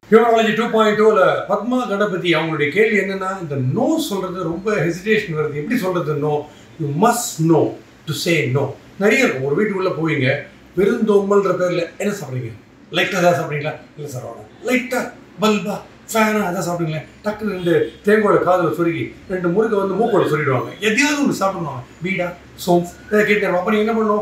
ஹியூமனாலஜி two point டூவில் பத்மா கணபதி அவங்களுடைய கேள்வி என்னன்னா இந்த நோ சொல்றது ரொம்ப ஹெசிடேஷன் வருது எப்படி சொல்றது no you must know to say no நிறைய இருக்கும் ஒரு வீட்டுக்குள்ளே போவீங்க பெருந்தோம்பல்ன்ற பேரில் என்ன சாப்பிட்றீங்க லைட்டாக ஏதாவது சாப்பிட்றீங்களா இல்லை சார் அவ்வளோ லைட்டாக பல்பா ஃபேனாக எதாவது சாப்பிடுங்களேன் டக்குனு ரெண்டு தேங்கோட காதில் சொருகி ரெண்டு முறுக்கை வந்து மூக்கோட சொல்லிடுவாங்க எதையாவது ஒன்று சாப்பிடுவாங்க பீடா சோம்ஸ் இதை கேட்டாங்க அப்போ நீங்கள் என்ன பண்ணணும்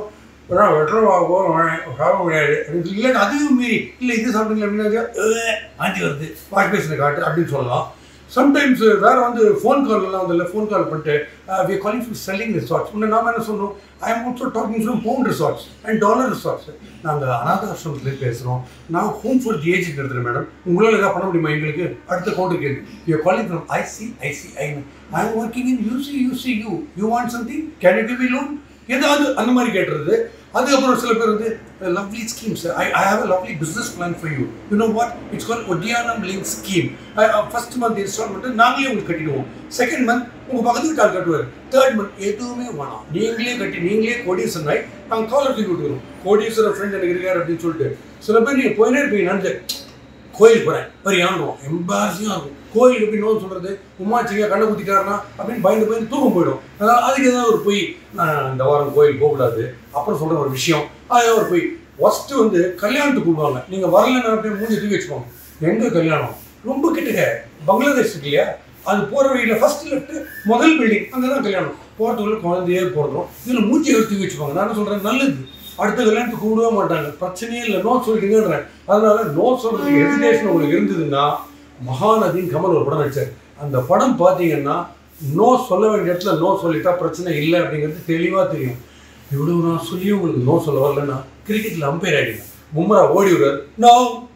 இல்லை அதுவும் மீறி இல்லை இது சாப்பிடுங்களா அப்படின்னா ஆண்டி வருது வாஷ் பேஷனை காட்டு அப்படின்னு சொல்லலாம் சம்டைம்ஸ் வேற வந்து ஃபோன் கால்லாம் வந்து இல்லை ஃபோன் கால் பண்ணிட்டு we calling for selling resorts முன்னே நாம என்ன சொன்னோம் I am also talking from home resorts and dollar resorts நாங்கள் அநாத ஆசிரமத்துலேருந்து பேசுகிறோம் நான் ஹோம் ஃபார் தி ஏஜ் எடுத்துகிறேன் மேடம் உங்களால் எதாவது பண்ண முடியுமா எங்களுக்கு அடுத்த கவுண்டர் கேள்வி you calling from IC IC I I am working in UC UC you you want something can you give me loan ஏதாவது அந்த மாதிரி கேட்டுறது அதுக்கப்புறம் சில பேர் வந்து lovely schemes I I have a lovely business plan for you you know what it's call ஒடியானம் link scheme first month instalment நாங்களே உங்களுக்கு கட்டிடுவோம் செகண்ட் மந்த் உங்கள் பக்கத்து வீட்டால் கட்டுவார் தேர்ட் மந்த் எதுவுமே வேணாம் நீங்களே கட்டி நீங்களே கோடீஸ்வரன் ஆகி நாங்கள் காலர் தூக்கி விட்டுக்கிறோம் கோடீஸ்வரர் ஃப்ரெண்ட் எனக்கு இருக்காரு அப்படின்னு சொல்லிட்டு சில பேர் நீங்கள் போயினே இருப்பீங்க நன்றி கோயில் போகிறேன் பரியாண்டோம் எம்பாரசிங்காக இருக்கும் கோயில் எப்படி நோன்னு சொல்கிறது உமாச்சிங்க கண்ணை குத்திட்டாருனா அப்படின்னு பயந்து பயந்து தூக்கம் போயிடும் அதனால் அதுக்கு ஏதாவது ஒரு போய் நான் இந்த வாரம் கோயில் போகக்கூடாது அப்புறம் சொல்கிற ஒரு விஷயம் அது ஒரு போய் ஃபஸ்ட்டு வந்து கல்யாணத்துக்கு கூப்பிடுவாங்க நீங்கள் வரலன்னு அப்படியே மூஞ்சி தூக்கி வச்சுக்கோங்க எங்கே கல்யாணம் ரொம்ப கிட்டக்க பங்களாதேஷ் இருக்கு இல்லையா அது போகிற வழியில் ஃபர்ஸ்ட் லெஃப்ட் முதல் பில்டிங் அங்கே தான் கல்யாணம் போகிறதுக்குள்ள குழந்தையே போகிறோம் இதில் மூஞ்சி எடுத்து வச்சுக்கோங்க நான் சொல்கிறேன் நல்லது அடுத்த கல்யாணத்துக்கு கூப்பிடவே மாட்டாங்க பிரச்சனையே இல்லை நோ சொல்லிட்டீங்கன்றேன் அதனால நோ சொல்றதுக்கு ஹெசிடேஷன் உங்களுக்கு இருந்ததுன்னா மகாநதியின் கமல் ஒரு படம் நடிச்சார் அந்த படம் பார்த்தீங்கன்னா நோ சொல்ல வேண்டிய இடத்துல நோ சொல்லிட்டா பிரச்சனை இல்லை அப்படிங்கிறது தெளிவாக தெரியும் இவ்வளவு நான் சொல்லி உங்களுக்கு நோ சொல்ல வரலன்னா கிரிக்கெட்டில் அம்பையர் ஆகிடுங்க பும்ரா ஓடி விடுறார் நோ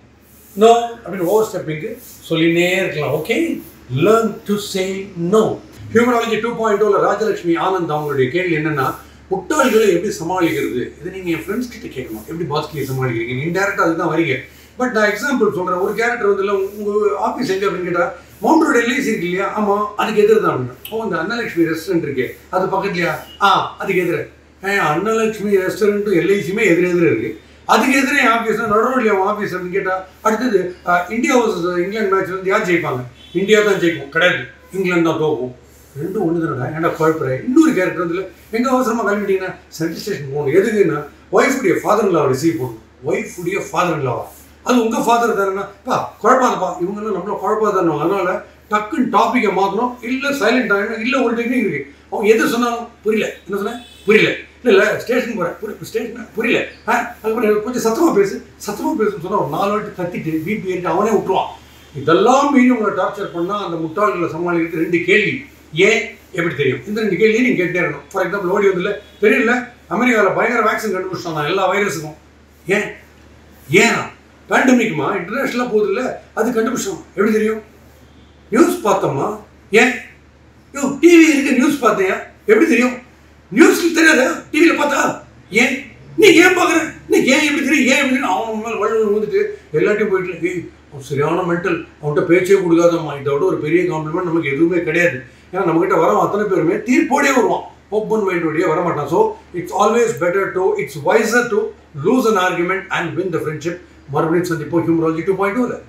நோ அப்படின்னு ஓவர் ஸ்டெப்பிங்க்கு சொல்லினே இருக்கலாம் okay learn to say no ஹியூமனாலஜி டூ பாயிண்ட் டூவில் ராஜலட்சுமி ஆனந்த் அவங்களுடைய கேள்வி என்னன்னா முட்டாள்களை எப்படி சமாளிக்கிறது இதை நீங்கள் என் ஃப்ரெண்ட்ஸ் கிட்ட கேட்கணும் எப்படி பாஸ்கியை சமாளிக்கிறீங்க இன்டெரக்டாக அதுதான் வரீங்க பட் நான் எக்ஸாம்பிள் சொல்கிறேன் ஒரு கேரக்டர் வந்து இல்லை உங்கள் ஆஃபீஸ் எங்கே அப்படின்னு கேட்டால் மவுண்ட் ரோடு எல்ஐசி இருக்கு இல்லையா ஆமாம் அதுக்கு எதிர் தான் அப்படின்னா ஓ இந்த அன்னலட்சுமி ரெஸ்டாரண்ட் இருக்கு அது பக்கத்துலையா ஆ அதுக்கு எதிர அன்னலட்சுமி ரெஸ்டாரண்ட்டும் எல்ஐசியுமே எதிர எதிர இருக்கு அதுக்கு எதிரே என் ஆஃபீஸ் நடுவில் அவன் ஆஃபீஸ் அப்படின்னு கேட்டால் அடுத்தது இந்தியா வர்சஸ் இங்கிலாந்து மேட்ச் வந்து யார் ஜெயிப்பாங்க இந்தியா தான் ஜெயிக்கும் கிடையாது இங்கிலாந்து தான் தோக்கும் ரெண்டும் ஒன்று தானடா ஏன்டா குழப்பறேன் இன்னொரு கேரக்டர் வந்து எங்க அவசரமாக கிளம்பிட்டீங்கன்னா சென்ட்ரல் ஸ்டேஷன் போகணும் எதுக்குன்னா ஒய்ஃபுடைய ஃபாதர் இல்லாவை ரிசீவ் பண்ணணும் ஒய்ஃபுடைய ஃபாதர் இல்லாவா அது உங்கள் ஃபாதர் தானேன்னா பா குழப்பாதப்பா இவங்கெல்லாம் நம்மள குழப்பாதானோ அதனால டக்குன்னு டாப்பிக்கை மாற்றணும் இல்லை சைலண்ட் ஆகிடணும் இல்லை ஒரு டெக்னிக் இருக்கு அவங்க எது சொன்னாலும் புரியல என்ன சொன்னேன் புரியல இல்லை இல்லை ஸ்டேஷன் போகிறேன் புரி ஸ்டேஷன் புரியல ஆ அதுக்கப்புறம் கொஞ்சம் சத்தமாக பேசு சத்தமாக பேசுன்னு சொன்னால் ஒரு நாலு வாட்டி கத்திட்டு பிபி ஏறிட்டு அவனே விட்டுருவான் இதெல்லாம் மீறி உங்களை டார்ச்சர் பண்ணால் அந்த முட்டாள்களை சமாளிக்கிறது ரெண்டு கேள்வி ஏன் எப்படி தெரியும் இந்த ரெண்டு கேள்வியும் நீங்கள் கேட்டே இருக்கணும் ஃபார் எக்ஸாம்பிள் ஓடி வந்தில்ல தெரியல அமெரிக்காவில் பயங்கர வேக்சின் கண்டுபிடிச்சிட்டாங்க எல்லா வைரஸுக்கும் ஏன் ஏன்னா பேண்டமிக்மா இன்டர்நேஷ்னலாக போகுது இல்லை அது கண்டுபிடிச்சோம் எப்படி தெரியும் நியூஸ் பார்த்தோமா ஏன் யோ டிவி இருக்கு நியூஸ் பார்த்தியா எப்படி தெரியும் நியூஸ்க்கு தெரியாதா டிவியில் பார்த்தா ஏன் நீ ஏன் பார்க்குற நீ ஏன் எப்படி தெரியும் ஏன் எப்படி தெரியும்? அவன் மேலே வள்ளுவர் வந்துட்டு எல்லாத்தையும் போயிட்டு ஏய் அவன் சரியான மென்டல் அவன்கிட்ட பேச்சே கொடுக்காதம்மா இதோட ஒரு பெரிய காம்ப்ளிமெண்ட் நமக்கு எதுவுமே கிடையாது ஏன்னா நம்மகிட்ட வரவன் அத்தனை பேருமே தீர்ப்போடே வருவான் ஓப்பன் மைண்டோடய வரமாட்டான் so it's always better to it's wiser to lose an argument and win the friendship மறுபடியும் சந்திப்போம் ஹியூமராலஜி டூ பாயிண்ட் டூவில்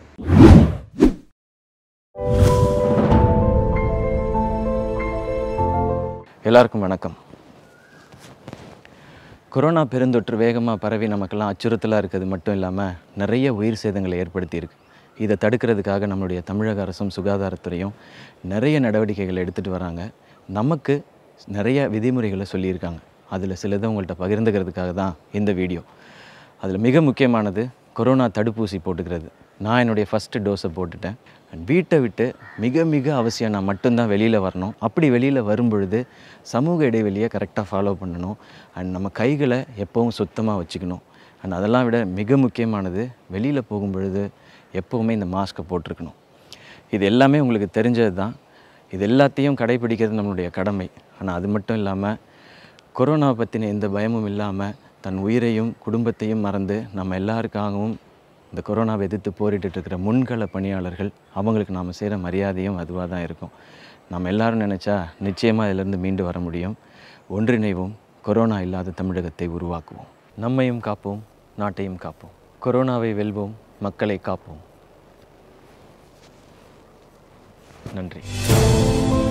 எல்லாருக்கும் வணக்கம் கொரோனா பெருந்தொற்று வேகமாக பரவி நமக்கெல்லாம் அச்சுறுத்தலாக இருக்கிறது மட்டும் இல்லாமல் நிறைய உயிர் சேதங்களை ஏற்படுத்தியிருக்கு இதை தடுக்கிறதுக்காக நம்மளுடைய தமிழக அரசும் சுகாதாரத்துறையும் நிறைய நடவடிக்கைகளை எடுத்துகிட்டு வராங்க நமக்கு நிறைய விதிமுறைகளை சொல்லியிருக்காங்க அதில் சிலதை உங்கள்கிட்ட பகிர்ந்துக்கிறதுக்காக தான் இந்த வீடியோ அதில் மிக முக்கியமானது கொரோனா தடுப்பூசி போட்டுக்கிறது நான் என்னுடைய ஃபஸ்ட்டு டோஸை போட்டுட்டேன் And வீட்டை விட்டு மிக மிக அவசியம் நான் மட்டும்தான் வெளியில் வரணும் அப்படி வெளியில் வரும் பொழுது சமூக இடைவெளியை கரெக்டாக ஃபாலோ பண்ணணும் அண்ட் நம்ம கைகளை எப்போவும் சுத்தமாக வச்சுக்கணும் அண்ட் அதெல்லாம் விட மிக முக்கியமானது வெளியில் போகும் பொழுது எப்போவுமே இந்த மாஸ்க்கை போட்டிருக்கணும் இது எல்லாமே உங்களுக்கு தெரிஞ்சது தான் இது எல்லாத்தையும் கடைபிடிக்கிறது நம்மளுடைய கடமை ஆனால் அது மட்டும் இல்லாமல் கொரோனா பற்றின எந்த பயமும் இல்லாமல் தன் உயிரையும் குடும்பத்தையும் மறந்து நம்ம எல்லாருக்காகவும் இந்த கொரோனாவை எதிர்த்து போரிட்டுட்டு இருக்கிற முன்கள பணியாளர்கள் அவங்களுக்கு நாம் செய்கிற மரியாதையும் அதுவாக தான் இருக்கும் நம்ம எல்லாரும் நினச்சா நிச்சயமாக இதிலிருந்து மீண்டு வர முடியும் ஒன்றிணைவோம் கொரோனா இல்லாத தமிழகத்தை உருவாக்குவோம் நம்மையும் காப்போம் நாட்டையும் காப்போம் கொரோனாவை வெல்வோம் மக்களை காப்போம் நன்றி